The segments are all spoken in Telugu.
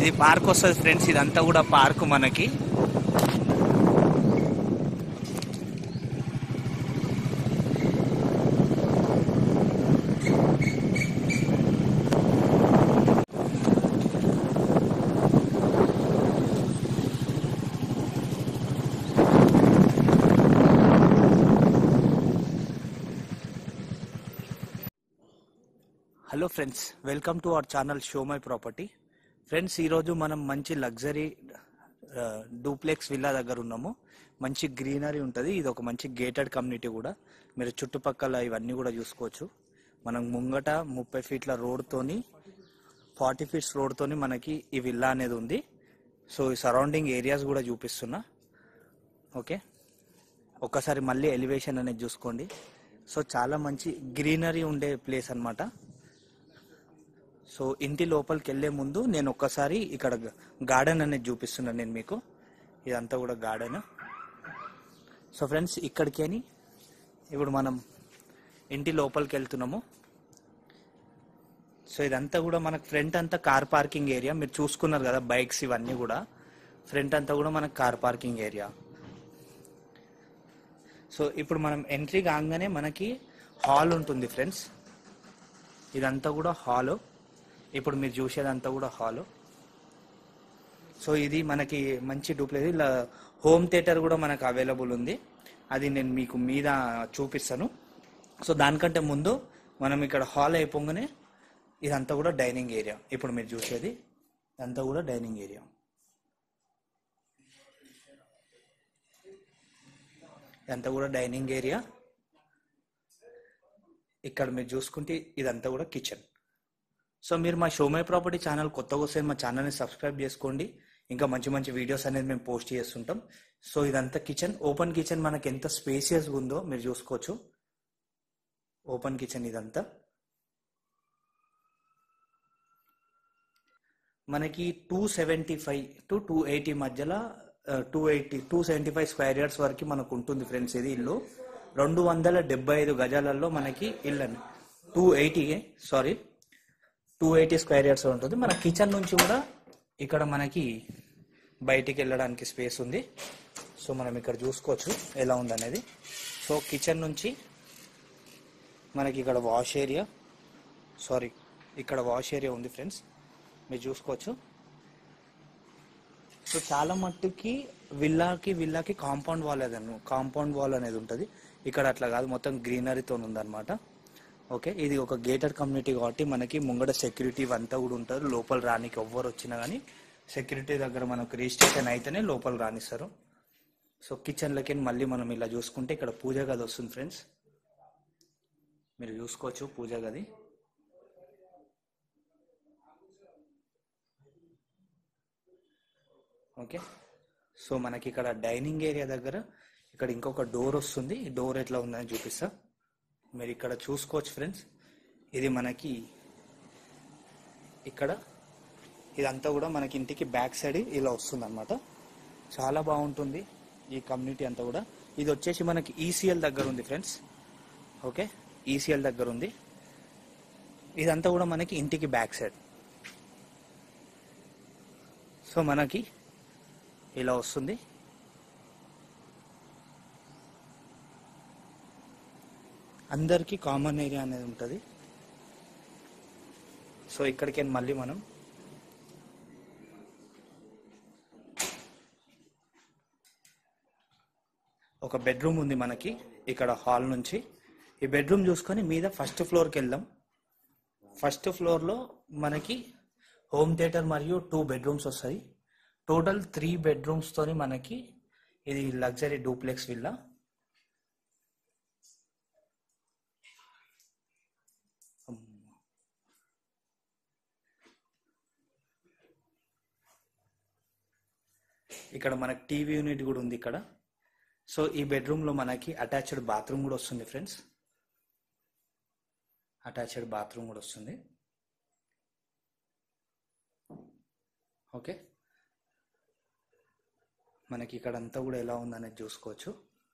ఇది పార్క్ వస్తుంది ఫ్రెండ్స్ ఇదంతా కూడా పార్క్ మనకి hello friends welcome to our channel show my property friends ఈరోజు మనం మంచి లగ్జరీ డూప్లెక్స్ విల్లా దగ్గర ఉన్నాము మంచి గ్రీనరీ ఉంటుంది ఇది ఒక మంచి గేటెడ్ కమ్యూనిటీ కూడా మీరు చుట్టుపక్కల ఇవన్నీ కూడా చూసుకోవచ్చు మనం ముంగట ముప్పై ఫీట్ల రోడ్తోని ఫార్టీ ఫీట్స్ రోడ్తోని మనకి ఈ విల్లా అనేది ఉంది సో ఈ సరౌండింగ్ ఏరియాస్ కూడా చూపిస్తున్నా ఓకే ఒక్కసారి మళ్ళీ ఎలివేషన్ అనేది చూసుకోండి సో చాలా మంచి గ్రీనరీ ఉండే ప్లేస్ అన్నమాట సో ఇంటి లోపలికి వెళ్ళే ముందు నేను ఒక్కసారి ఇక్కడ గార్డెన్ అనేది చూపిస్తున్నాను నేను మీకు ఇదంతా కూడా గార్డెన్ సో ఫ్రెండ్స్ ఇక్కడికి అని ఇప్పుడు మనం ఇంటి లోపలికి వెళ్తున్నాము సో ఇదంతా కూడా మనకు ఫ్రంట్ అంతా కార్ పార్కింగ్ ఏరియా మీరు చూసుకున్నారు కదా బైక్స్ ఇవన్నీ కూడా ఫ్రంట్ అంతా కూడా మనకు కార్ పార్కింగ్ ఏరియా సో ఇప్పుడు మనం ఎంట్రీ కాగానే మనకి హాల్ ఉంటుంది ఫ్రెండ్స్ ఇదంతా కూడా హాల్ ఇప్పుడు మీరు చూసేదంతా కూడా హాల్ సో ఇది మనకి మంచి డూప్లెక్స్ ఇలా హోమ్ థియేటర్ కూడా మనకు అవైలబుల్ ఉంది అది నేను మీకు మీద చూపిస్తాను సో దానికంటే ముందు మనం ఇక్కడ హాల్ అయిపోగానే ఇదంతా కూడా డైనింగ్ ఏరియా ఇప్పుడు మీరు చూసేది ఇదంతా కూడా డైనింగ్ ఏరియా ఇదంతా కూడా డైనింగ్ ఏరియా ఇక్కడ మీరు చూసుకుంటే ఇదంతా కూడా కిచెన్ సో మీరు మా షోమై ప్రాపర్టీ ఛానల్ కొత్తగా వస్తే మా ఛానల్ని సబ్స్క్రైబ్ చేసుకోండి ఇంకా మంచి మంచి వీడియోస్ అనేది మేము పోస్ట్ చేస్తుంటాం సో ఇదంతా కిచెన్ ఓపెన్ కిచెన్ మనకి ఎంత స్పేసియస్గా ఉందో మీరు చూసుకోవచ్చు ఓపెన్ కిచెన్ ఇదంతా మనకి two seventy five to two eighty మధ్యలో two eighty two seventy five square yards వరకు మనకు ఉంటుంది ఫ్రెండ్స్ ఇది ఇల్లు రెండు వందల డెబ్బై ఐదు గజాలలో మనకి ఇల్లు two eighty sorry two eighty square yards ఉంటుంది మన కిచెన్ నుంచి కూడా ఇక్కడ మనకి బయటికి వెళ్ళడానికి స్పేస్ ఉంది సో మనం ఇక్కడ చూసుకోవచ్చు ఎలా ఉందనేది సో కిచెన్ నుంచి మనకి ఇక్కడ వాష్ ఏరియా సారీ ఇక్కడ వాష్ ఏరియా ఉంది ఫ్రెండ్స్ మీరు చూసుకోవచ్చు సో చాలా మట్టుకి విల్లాకి విల్లాకి కాంపౌండ్ వాల్ అదను కాంపౌండ్ వాల్ అనేది ఉంటుంది ఇక్కడ అట్లా కాదు మొత్తం గ్రీనరీతో ఉందన్నమాట ఓకే ఇది ఒక గేటెడ్ కమ్యూనిటీ కాబట్టి మనకి ముంగడ సెక్యూరిటీ అంతా కూడా ఉంటారు లోపల రానికి ఎవ్వరు వచ్చినా కానీ సెక్యూరిటీ దగ్గర మనకు రిజిస్ట్రేషన్ అయితేనే లోపల రానిస్తారు సో కిచెన్లకి మళ్ళీ మనం ఇలా చూసుకుంటే ఇక్కడ పూజ గది వస్తుంది ఫ్రెండ్స్ మీరు చూసుకోవచ్చు పూజ గది ఓకే సో మనకి ఇక్కడ డైనింగ్ ఏరియా దగ్గర ఇక్కడ ఇంకొక డోర్ వస్తుంది ఈ డోర్ ఎట్లా ఉందని చూపిస్తా మీరు ఇక్కడ చూసుకోవచ్చు ఫ్రెండ్స్ ఇది మనకి ఇక్కడ ఇదంతా కూడా మనకి ఇంటికి బ్యాక్ సైడ్ ఇలా వస్తుంది అనమాట చాలా బాగుంటుంది ఈ కమ్యూనిటీ అంతా కూడా ఇది వచ్చేసి మనకి ఈసీఎల్ దగ్గర ఉంది ఫ్రెండ్స్ ఓకే ఈసీఎల్ దగ్గర ఉంది ఇదంతా కూడా మనకి ఇంటికి బ్యాక్ సైడ్ సో మనకి ఇలా వస్తుంది అందరికీ కామన్ ఏరియా అనేది ఉంటుంది సో ఇక్కడికి మళ్ళీ మనం ఒక బెడ్రూమ్ ఉంది మనకి ఇక్కడ హాల్ నుంచి ఈ బెడ్రూమ్ చూసుకొని మీద ఫస్ట్ ఫ్లోర్కి వెళ్దాం ఫస్ట్ ఫ్లోర్లో మనకి హోమ్ థియేటర్ మరియు టూ బెడ్రూమ్స్ వస్తాయి టోటల్ త్రీ బెడ్రూమ్స్ తోని మనకి ఇది లగ్జరీ డూప్లెక్స్ విల్లా ఇక్కడ మనకి టీవీ యూనిట్ కూడా ఉంది ఇక్కడ సో ఈ బెడ్రూమ్లో మనకి అటాచ్డ్ బాత్రూమ్ కూడా వస్తుంది ఫ్రెండ్స్ అటాచ్డ్ బాత్రూమ్ కూడా వస్తుంది ఓకే మనకి ఇక్కడ అంతా కూడా ఎలా ఉందనేది చూసుకోవచ్చు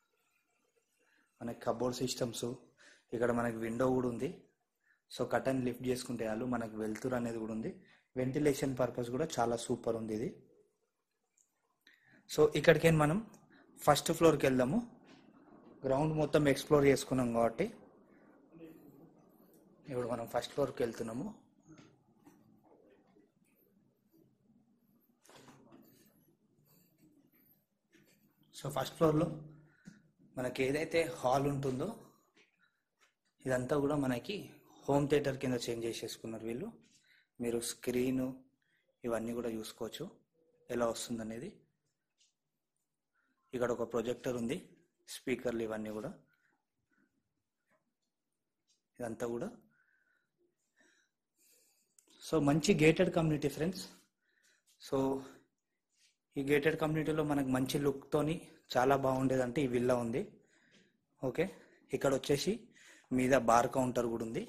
మనకి కబోర్డ్ సిస్టమ్స్ ఇక్కడ మనకి విండో కూడా ఉంది సో కటన్ లిఫ్ట్ చేసుకుంటే చాలు మనకి వెళ్తురు అనేది కూడా ఉంది వెంటిలేషన్ పర్పస్ కూడా చాలా సూపర్ ఉంది ఇది సో ఇక్కడికి మనం ఫస్ట్ ఫ్లోర్కి వెళ్దాము గ్రౌండ్ మొత్తం ఎక్స్ప్లోర్ చేసుకున్నాం కాబట్టి ఇప్పుడు మనం ఫస్ట్ ఫ్లోర్కి వెళ్తున్నాము సో ఫస్ట్ ఫ్లోర్లో మనకి ఏదైతే హాల్ ఉంటుందో ఇదంతా కూడా మనకి హోమ్ థియేటర్ కింద చేంజ్ చేసేసుకున్నారు వీళ్ళు మీరు స్క్రీను ఇవన్నీ కూడా చూసుకోవచ్చు ఎలా వస్తుందనేది ఇక్కడ ఒక ప్రొజెక్టర్ ఉంది స్పీకర్లు ఇవన్నీ కూడా ఇదంతా కూడా సో మంచి గేటెడ్ కమ్యూనిటీ ఫ్రెండ్స్ సో ఈ గేటెడ్ కమ్యూనిటీలో మనకు మంచి లుక్తోని చాలా బాగుండేదంటే ఈ విల్లా ఉంది ఓకే ఇక్కడ వచ్చేసి మీద బార్ కౌంటర్ కూడా ఉంది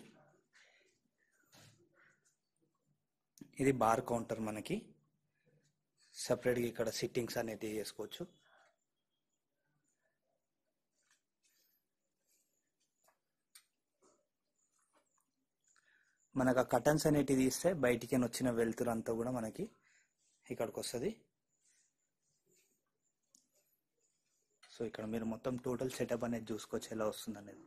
ఇది బార్ కౌంటర్ మనకి సపరేట్గా ఇక్కడ సిట్టింగ్స్ అనేది చేసుకోవచ్చు మనకు ఆ కటన్స్ అనేటివి తీస్తే బయటికి వచ్చిన వెలుతురు అంతా కూడా మనకి ఇక్కడికి వస్తుంది సో ఇక్కడ మీరు మొత్తం టోటల్ సెటప్ అనేది చూసుకోవచ్చు ఎలా వస్తుంది అనేది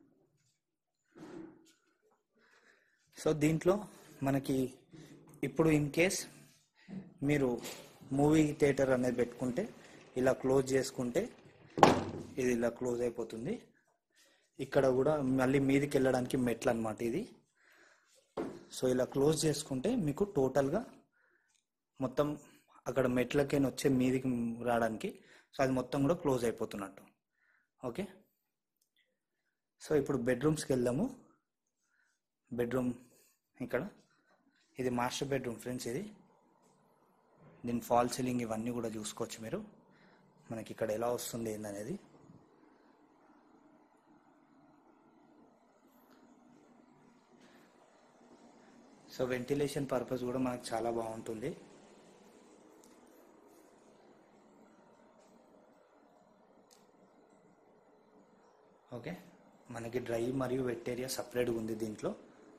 సో దీంట్లో మనకి ఇప్పుడు ఇన్ కేస్ మీరు మూవీ థియేటర్ అనేది పెట్టుకుంటే ఇలా క్లోజ్ చేసుకుంటే ఇది ఇలా క్లోజ్ అయిపోతుంది ఇక్కడ కూడా మళ్ళీ మీదికి వెళ్ళడానికి మెట్లు అనమాట ఇది సో ఇలా క్లోజ్ చేసుకుంటే మీకు టోటల్గా మొత్తం అక్కడ మెట్లకైనా వచ్చే మీదికి రావడానికి సో అది మొత్తం కూడా క్లోజ్ అయిపోతున్నట్టు ఓకే సో ఇప్పుడు బెడ్రూమ్స్కి వెళ్దాము బెడ్రూమ్ ఇక్కడ ఇది మాస్టర్ బెడ్రూమ్ ఫ్రెండ్స్ ఇది దీని ఫాల్ సీలింగ్ ఇవన్నీ కూడా చూసుకోవచ్చు మీరు మనకి ఇక్కడ ఎలా వస్తుంది ఏందనేది సో వెంటిలేషన్ పర్పస్ కూడా మనకు చాలా బాగుంటుంది ఓకే మనకి డ్రై మరియు వెట్ ఏరియా సపరేట్గా ఉంది దీంట్లో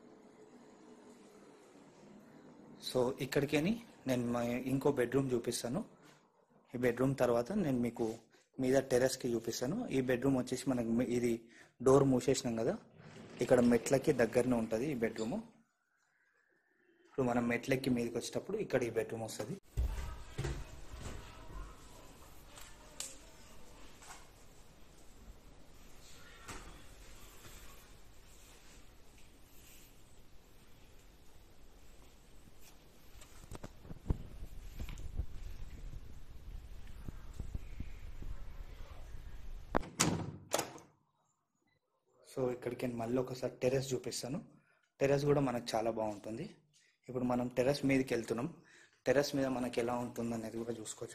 సో ఇక్కడికేని నేను మా ఇంకో బెడ్రూమ్ చూపిస్తాను ఈ బెడ్రూమ్ తర్వాత నేను మీకు మీద టెర్రస్కి చూపిస్తాను ఈ బెడ్రూమ్ వచ్చేసి మనకి మీ- ఇది డోర్ మూసేసినాం కదా ఇక్కడ మెట్లకి దగ్గరనే ఉంటుంది ఈ బెడ్రూము ఇప్పుడు మనం మెట్లెక్కి మీదకి వచ్చేటప్పుడు ఇక్కడ ఈ బెడ్రూమ్ వస్తుంది సో ఇక్కడికి నేను మళ్ళీ ఒకసారి టెర్రస్ చూపిస్తాను టెర్రస్ కూడా మనకు చాలా బాగుంటుంది ఇప్పుడు మనం టెర్రస్ మీదకి వెళ్తున్నాం టెర్రస్ మీద మనకి ఎలా ఉంటుంది అనేది కూడా చూసుకోవచ్చు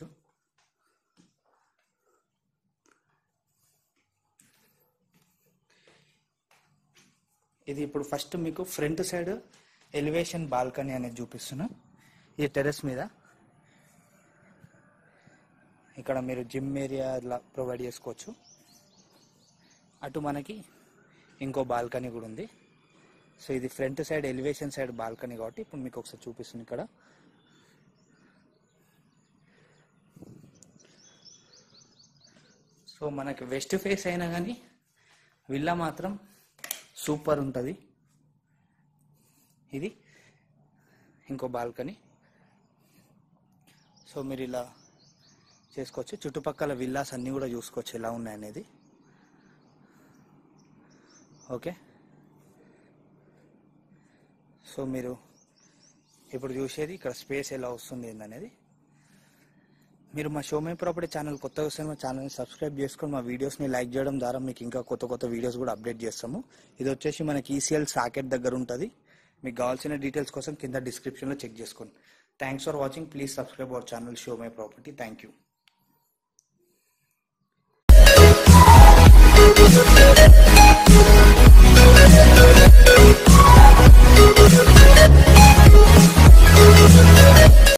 ఇది ఇప్పుడు ఫస్ట్ మీకు ఫ్రంట్ సైడ్ ఎలివేషన్ బాల్కనీ అనేది చూపిస్తున్నా ఈ టెర్రస్ మీద ఇక్కడ మీరు జిమ్ ఏరియా ఇలా ప్రొవైడ్ చేసుకోవచ్చు అటు మనకి ఇంకో బాల్కనీ కూడా ఉంది సో ఇది front side elevation side balcony కాబట్టి ఇప్పుడు మీకు ఒకసారి చూపిస్తుంది ఇక్కడ సో మనకి వెస్ట్ ఫేస్ అయినా కానీ విల్లా మాత్రం సూపర్ ఉంటుంది ఇది ఇంకో బాల్కనీ సో మీరు ఇలా చేసుకోవచ్చు చుట్టుపక్కల విల్లాస్ అన్నీ కూడా చూసుకోవచ్చు ఎలా ఉన్నాయనేది ఓకే సో మీరు ఇప్పుడు చూసేది ఇక్కడ స్పేస్ ఎలా వస్తుంది ఏందనేది మీరు మా షోమే ప్రాపర్టీ ఛానల్ కొత్తగా వస్తే మా ఛానల్ని సబ్స్క్రైబ్ చేసుకొని మా వీడియోస్ని లైక్ చేయడం ద్వారా మీకు ఇంకా కొత్త కొత్త వీడియోస్ కూడా అప్డేట్ చేస్తాము ఇది వచ్చేసి మనకి ఈసీఎల్ సాకెట్ దగ్గర ఉంటుంది మీకు కావాల్సిన డీటెయిల్స్ కోసం కింద డిస్క్రిప్షన్లో చెక్ చేసుకోండి thanks for watching please subscribe our channel show my property thank you Thank you.